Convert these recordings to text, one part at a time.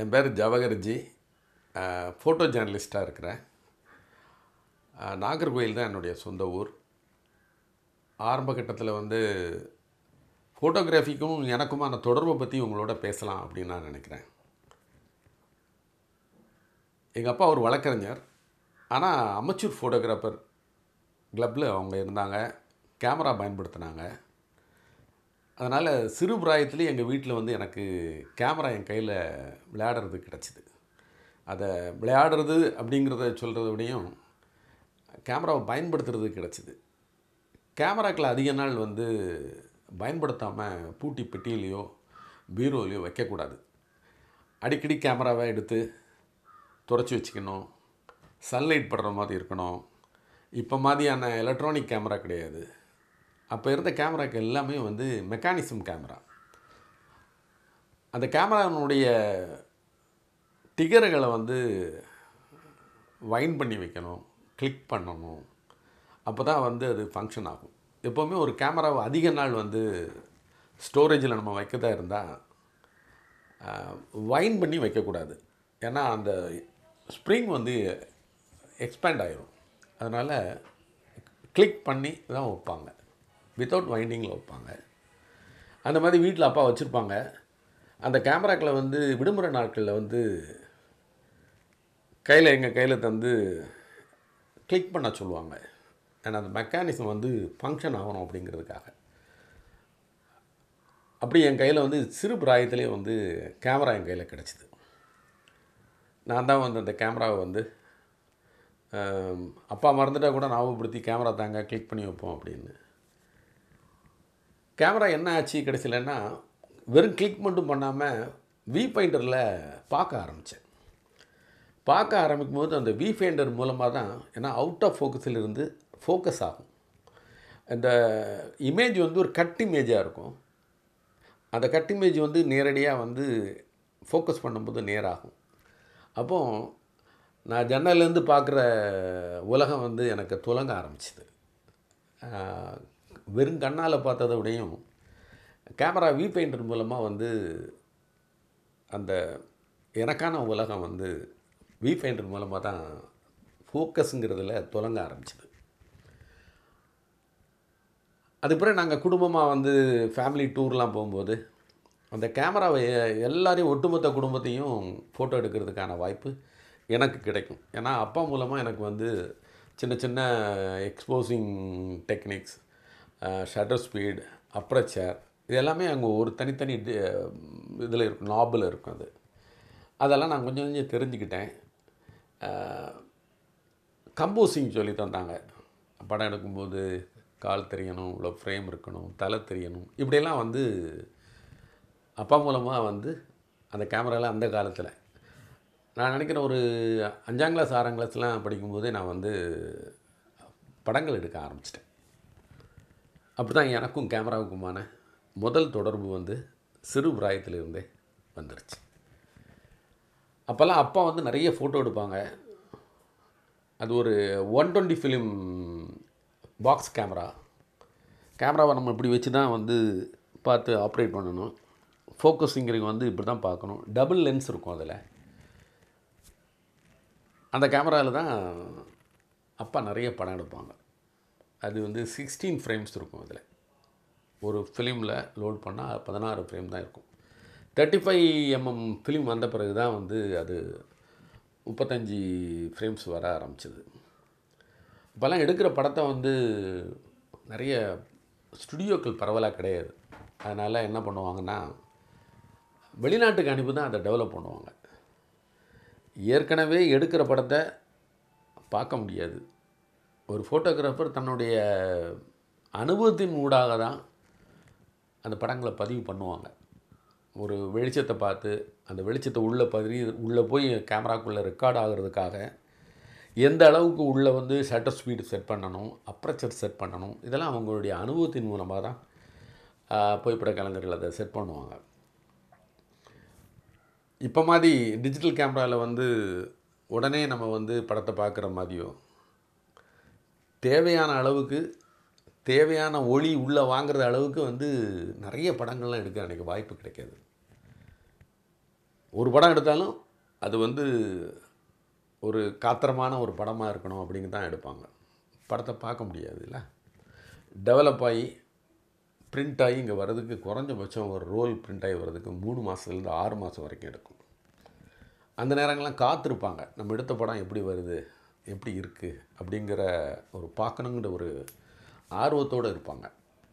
என் பேர் ஜவஹர்ஜி ஃபோட்டோ ஜேர்னலிஸ்ட்டாக இருக்கிறேன் அஹ், நாகர்கோயில் தான் என்னுடைய சொந்த ஊர் ஆரம்ப கட்டத்தில் வந்து ஃபோட்டோகிராஃபிக்கும் எனக்குமான தொடர்பை பற்றி உங்களோட பேசலாம் அப்படின்னு நான் நினைக்கிறேன் எங்கள் அப்பா ஒரு வழக்கறிஞர் ஆனால் அமச்சூர் ஃபோட்டோகிராஃபர் கிளப்பில் அவங்க இருந்தாங்க கேமரா பயன்படுத்தினாங்க அதனால் சிறு பிராயத்துலேயே எங்கள் வீட்டில் வந்து எனக்கு கேமரா என் கையில் விளையாடுறது கிடச்சிது அதை விளையாடுறது அப்படிங்கிறத சொல்கிறத விடையும் கேமராவை பயன்படுத்துறது கிடச்சிது கேமராக்களை அதிக நாள் வந்து பயன்படுத்தாமல் பூட்டி பெட்டியிலையோ பீரோலையோ வைக்கக்கூடாது அடிக்கடி கேமராவை எடுத்து துடைச்சி வச்சுக்கணும் சன்லைட் படுற மாதிரி இருக்கணும் இப்போ மாதிரியான எலக்ட்ரானிக் கேமரா கிடையாது அப்போ இருந்த கேமராக்கு எல்லாமே வந்து மெக்கானிசம் கேமரா அந்த கேமரானுடைய டிகர்களை வந்து வைன் பண்ணி வைக்கணும் கிளிக் பண்ணணும் அப்போ தான் வந்து அது ஃபங்க்ஷன் ஆகும் எப்போவுமே ஒரு கேமராவை அதிக நாள் வந்து ஸ்டோரேஜில் நம்ம வைக்கதா இருந்தால் வைன் பண்ணி வைக்கக்கூடாது ஏன்னா அந்த ஸ்ப்ரிங் வந்து எக்ஸ்பேண்ட் ஆயிரும் அதனால் கிளிக் பண்ணி தான் வைப்பாங்க வித்தவுட் வைண்டிங்கில் வைப்பாங்க அந்த மாதிரி வீட்டில் அப்பா வச்சுருப்பாங்க அந்த கேமராக்களை வந்து விடுமுறை நாட்களில் வந்து கையில் எங்கள் கையில் தந்து கிளிக் பண்ண சொல்லுவாங்க ஏன்னா அந்த மெக்கானிசம் வந்து ஃபங்க்ஷன் ஆகணும் அப்படிங்கிறதுக்காக அப்படி என் கையில் வந்து சிறு பிராயத்திலே வந்து கேமரா என் கையில் கிடச்சிது நான் தான் வந்து அந்த கேமராவை வந்து ஆம், அப்பா மறந்துட்டா கூட ஞாபகப்படுத்தி கேமரா தாங்க கிளிக் பண்ணி வைப்போம் அப்படின்னு கேமரா என்ன ஆச்சு கிடைச்சலன்னா வெறும் கிளிக் மட்டும் பண்ணாமல் வி பாயிண்டரில் பார்க்க ஆரம்பித்தேன் பார்க்க ஆரம்பிக்கும் போது அந்த வி ஃபைண்டர் மூலமாக தான் ஏன்னா அவுட் ஆஃப் ஃபோக்கஸில் இருந்து ஃபோக்கஸ் ஆகும் அந்த இமேஜ் வந்து ஒரு கட் இமேஜாக இருக்கும் அந்த கட் இமேஜ் வந்து நேரடியாக வந்து ஃபோக்கஸ் பண்ணும்போது நேராகும் அப்போ நான் ஜன்னல்லேருந்து பார்க்குற உலகம் வந்து எனக்கு துலங்க ஆரம்பிச்சிது வெறும் கண்ணால் பார்த்ததை விடையும் கேமரா வி பெயிண்டர் மூலமாக வந்து அந்த எனக்கான உலகம் வந்து வி பெயிண்டர் மூலமாக தான் ஃபோக்கஸுங்கிறதுல துலங்க ஆரம்பிச்சிது அது பிறகு நாங்கள் குடும்பமாக வந்து ஃபேமிலி டூர்லாம் போகும்போது அந்த கேமராவை எ- எல்லாரையும் ஒட்டுமொத்த குடும்பத்தையும் ஃபோட்டோ எடுக்கிறதுக்கான வாய்ப்பு எனக்கு கிடைக்கும் ஏன்னா அப்பா மூலமாக எனக்கு வந்து சின்ன சின்ன exposing techniques shutter speed aperture இது எல்லாமே அங்கே ஒரு தனித்தனி இதில் இருக்கும் நாபில் இருக்கும் அது அதெல்லாம் நான் கொஞ்சம் கொஞ்சம் தெரிஞ்சுக்கிட்டேன் கம்போசிங் சொல்லி தந்தாங்க படம் எடுக்கும்போது கால் தெரியணும் இவ்வளோ ஃப்ரேம் இருக்கணும் தலை தெரியணும் இப்படியெல்லாம் வந்து அப்பா மூலமாக வந்து அந்த கேமராவில் அந்த காலத்தில் நான் நினைக்கிறேன் ஒரு அஞ்சாம் கிளாஸ் ஆறாம் கிளாஸ்லாம் படிக்கும்போதே நான் வந்து படங்கள் எடுக்க ஆரம்பிச்சிட்டேன் அப்படி தான் எனக்கும் கேமராவுக்குமான முதல் தொடர்பு வந்து சிறு பிராயத்திலிருந்தே வந்துருச்சு அப்போல்லாம் அப்பா வந்து நிறைய ஃபோட்டோ எடுப்பாங்க அது ஒரு one twenty film box camera கேமராவை நம்ம இப்படி வச்சு தான் வந்து பார்த்து ஆப்ரேட் பண்ணணும் ஃபோக்கஸிங்கிறதுக்கு வந்து இப்படி தான் பார்க்கணும் டபுள் லென்ஸ் இருக்கும் அதில் அந்த கேமராவில் தான் அப்பா நிறைய படம் எடுப்பாங்க அது வந்து சிக்ஸ்டீன் ஃப்ரேம்ஸ் இருக்கும் அதில் ஒரு ஃபிலிமில் லோட் பண்ணால் பதினாறு ஃப்ரேம் தான் இருக்கும் தேர்ட்டி ஃபைவ் எம்எம் ஃபிலிம் வந்த பிறகு தான் வந்து அது முப்பத்தஞ்சு ஃப்ரேம்ஸ் வர ஆரம்பிச்சது இப்போல்லாம் எடுக்கிற படத்தை வந்து நிறைய ஸ்டுடியோக்கள் பரவலாக கிடையாது அதனால் என்ன பண்ணுவாங்கன்னா வெளிநாட்டுக்கு அனுப்பி தான் அதை டெவலப் பண்ணுவாங்க ஏற்கனவே எடுக்கிற படத்தை பார்க்க முடியாது ஒரு ஃபோட்டோகிராஃபர் தன்னுடைய அனுபவத்தின் ஊடாக தான் அந்த படங்களை பதிவு பண்ணுவாங்க ஒரு வெளிச்சத்தை பார்த்து அந்த வெளிச்சத்தை உள்ளே பதிவு உள்ளே போய் கேமராக்குள்ளே ரெக்கார்ட் ஆகிறதுக்காக எந்த அளவுக்கு உள்ளே வந்து ஷட்டர் ஸ்பீடு செட் பண்ணணும் அப்ரச்சர் செட் பண்ணணும் இதெல்லாம் அவங்களுடைய அனுபவத்தின் மூலமாக தான் ஆஹ், புகைப்பட கலைஞர்கள் அதை செட் பண்ணுவாங்க இப்போ மாதிரி டிஜிட்டல் கேமராவில் வந்து உடனே நம்ம வந்து படத்தை பார்க்குற மாதிரியோ தேவையான அளவுக்கு தேவையான ஒளி உள்ளே வாங்குற அளவுக்கு வந்து நிறைய படங்கள்லாம் எடுக்க எனக்கு வாய்ப்பு கிடைக்காது ஒரு படம் எடுத்தாலும் அது வந்து ஒரு காத்திரமான ஒரு படமாக இருக்கணும் அப்படிங்க தான் எடுப்பாங்க படத்தை பார்க்க முடியாதுல்ல டெவலப் ஆகி பிரிண்ட் ஆகி இங்கே வர்றதுக்கு குறைஞ்சபட்சம் ஒரு ரோல் பிரிண்ட் ஆகி வர்றதுக்கு மூணு மாதத்துலேருந்து ஆறு மாதம் வரைக்கும் எடுக்கும் அந்த நேரங்கள்லாம் காத்திருப்பாங்க நம்ம எடுத்த படம் எப்படி வருது எப்படி இருக்குது அப்படிங்கிற ஒரு பார்க்கணுங்கிற ஒரு ஆர்வத்தோடு இருப்பாங்க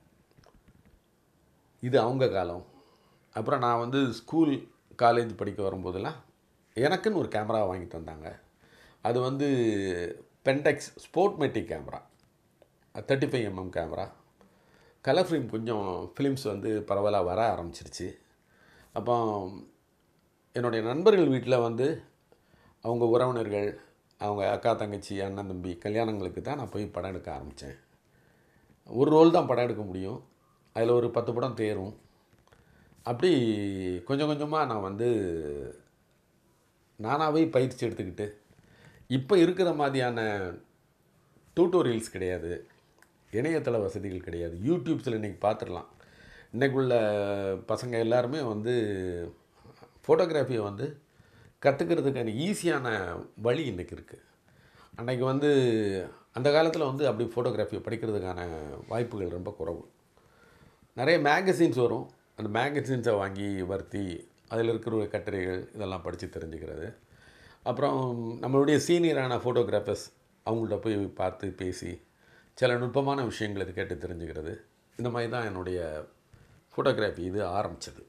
இது அவங்க காலம் அப்புறம் நான் வந்து ஸ்கூல் காலேஜ் படிக்க வரும்போதெல்லாம் எனக்குன்னு ஒரு கேமரா வாங்கி தந்தாங்க அது வந்து Pentax Spotmatic camera thirty five mm camera colour film கொஞ்சம் ஃபிலிம்ஸ் வந்து பரவலாக வர ஆரம்பிச்சிருச்சு அப்போ என்னுடைய நண்பர்கள் வீட்டில் வந்து அவங்க உறவினர்கள் அவங்க அக்கா தங்கச்சி அண்ணன் தம்பி கல்யாணங்களுக்கு தான் நான் போய் படம் எடுக்க ஆரம்பித்தேன் ஒரு ரோல் தான் படம் எடுக்க முடியும் அதில் ஒரு பத்து படம் தேரும் அப்படி கொஞ்சம் கொஞ்சமாக நான் வந்து நானாகவே பயிற்சி எடுத்துக்கிட்டு இப்போ இருக்கிற மாதிரியான டியூட்டோரியல்ஸ் கிடையாது இணையதள வசதிகள் கிடையாது யூடியூப்ஸில் இன்றைக்கி பார்த்துடலாம் இன்றைக்குள்ள பசங்க எல்லாருமே வந்து ஃபோட்டோகிராஃபியை வந்து கற்றுக்கிறதுக்கான ஈஸியான வழி இன்றைக்கி இருக்குது அன்றைக்கி வந்து அந்த காலத்தில் வந்து அப்படி ஃபோட்டோகிராஃபியை படிக்கிறதுக்கான வாய்ப்புகள் ரொம்ப குறைவு நிறைய மேகசின்ஸ் வரும் அந்த மேகசின்ஸை வாங்கி வர்த்தி அதில் இருக்கிற கட்டுரைகள் இதெல்லாம் படித்து தெரிஞ்சுக்கிறது அப்புறம் நம்மளுடைய சீனியரான ஃபோட்டோகிராஃபர்ஸ் அவங்கள்ட்ட போய் பார்த்து பேசி சில நுட்பமான விஷயங்களை கேட்டு தெரிஞ்சுக்கிறது இந்த மாதிரி தான் என்னுடைய ஃபோட்டோகிராஃபி இது ஆரம்பித்தது